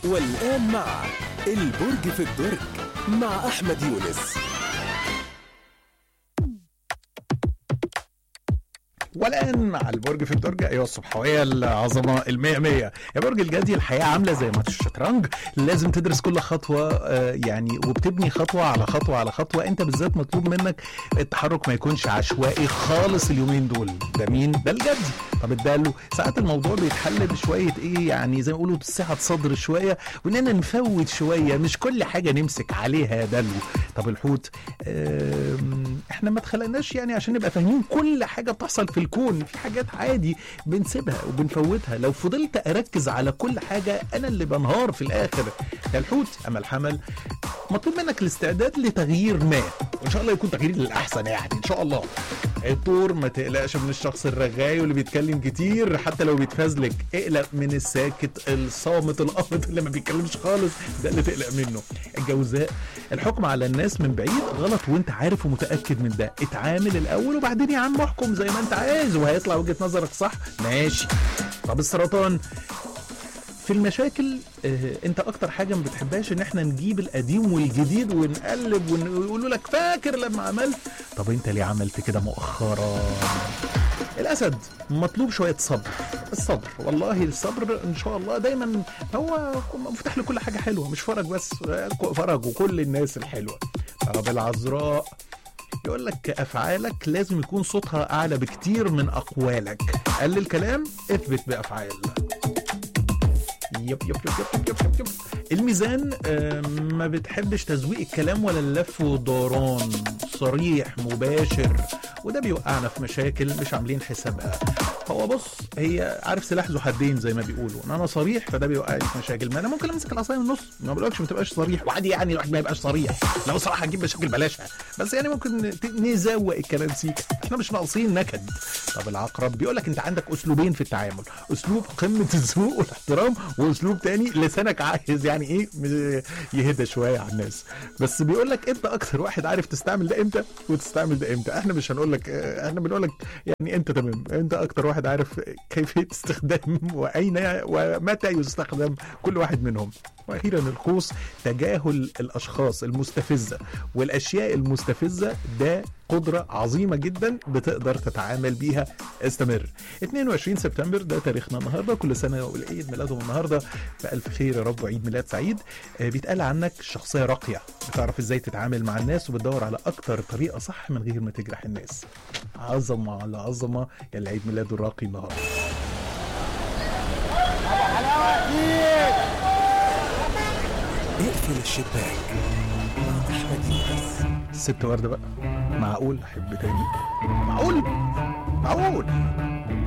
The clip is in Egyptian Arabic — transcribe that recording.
والآن مع البرج في الدرج مع أحمد يونس والان مع البرج في الدرج ايها الصبحويه العظمه المية مية يا برج الجدي الحياه عامله زي ماتش الشطرنج لازم تدرس كل خطوه آه، يعني وبتبني خطوه على خطوه على خطوه انت بالذات مطلوب منك التحرك ما يكونش عشوائي خالص اليومين دول ده مين ده الجدي طب اداله ساعات الموضوع بيتحل بشويه ايه يعني زي ما بيقولوا سعه صدر شويه واننا نفوت شويه مش كل حاجه نمسك عليها يا دلو طب الحوت آم، احنا ما اتخلقناش يعني عشان نبقى فاهمين كل حاجه بتحصل في الكون في حاجات عادي بنسيبها وبنفوتها لو فضلت اركز على كل حاجه انا اللي بنهار في الاخر يا الحوت اما الحمل مطلوب منك الاستعداد لتغيير ما وان شاء الله يكون تغيير للاحسن يعني ان شاء الله الطور ما تقلقش من الشخص الرغاي واللي بيتكلم كتير حتى لو بيتفزلك اقلق من الساكت الصامت القامت اللي ما بيتكلمش خالص ده اللي تقلق منه الجوزاء الحكم على الناس من بعيد غلط وانت عارف ومتاكد من ده اتعامل الاول وبعدين يا عم احكم زي ما انت عايز وهيطلع وجهه نظرك صح ماشي طب السرطان في المشاكل آه، انت اكتر حاجه ما بتحبهاش ان احنا نجيب القديم والجديد ونقلب ون- ويقولوا لك فاكر لما عملت طب انت ليه عملت كده مؤخرا الاسد مطلوب شويه صبر الصبر والله الصبر ان شاء الله دايما هو مفتاح لكل حاجه حلوه مش فرج بس فرج وكل الناس الحلوه طب العذراء يقول لك افعالك لازم يكون صوتها اعلى بكتير من اقوالك قلل كلام اثبت بافعال يب يب يب يب يب يب يب. الميزان آه، ما بتحبش تزويق الكلام ولا اللف والدوران صريح مباشر وده بيوقعنا في مشاكل مش عاملين حسابها هو بص هي عارف سلاح ذو حدين زي ما بيقولوا ان انا صريح فده بيوقعني في مشاكل ما انا ممكن امسك العصايه من النص ما بقولكش ما تبقاش صريح وعادي يعني الواحد ما يبقاش صريح لو صراحه هتجيب مشاكل بلاشها بس يعني ممكن ت- نزوق الكلام سيكا احنا مش ناقصين نكد طب العقرب بيقول لك انت عندك اسلوبين في التعامل اسلوب قمه الذوق والاحترام واسلوب تاني لسانك عايز يعني ايه م- يهدى شويه على الناس بس بيقول لك انت اكتر واحد عارف تستعمل ده امتى وتستعمل ده امتى احنا مش هنقول لك اه، احنا بنقول لك يعني انت تمام انت اكتر واحد عارف كيفيه استخدام واين ومتى يستخدم كل واحد منهم واخيرا القوس تجاهل الاشخاص المستفزه والاشياء المستفزه ده قدرة عظيمة جدا بتقدر تتعامل بيها استمر 22 سبتمبر ده تاريخنا النهاردة كل سنة والعيد ميلادهم النهاردة فألف خير يا رب وعيد ميلاد سعيد آه، بيتقال عنك شخصية راقية بتعرف ازاي تتعامل مع الناس وبتدور على أكتر طريقة صح من غير ما تجرح الناس عظمة على عظمة يا اللي عيد ميلاده الراقي النهاردة اقفل الشباك مع أحمد يونس ست وردة بقى معقول أحب تاني معقول معقول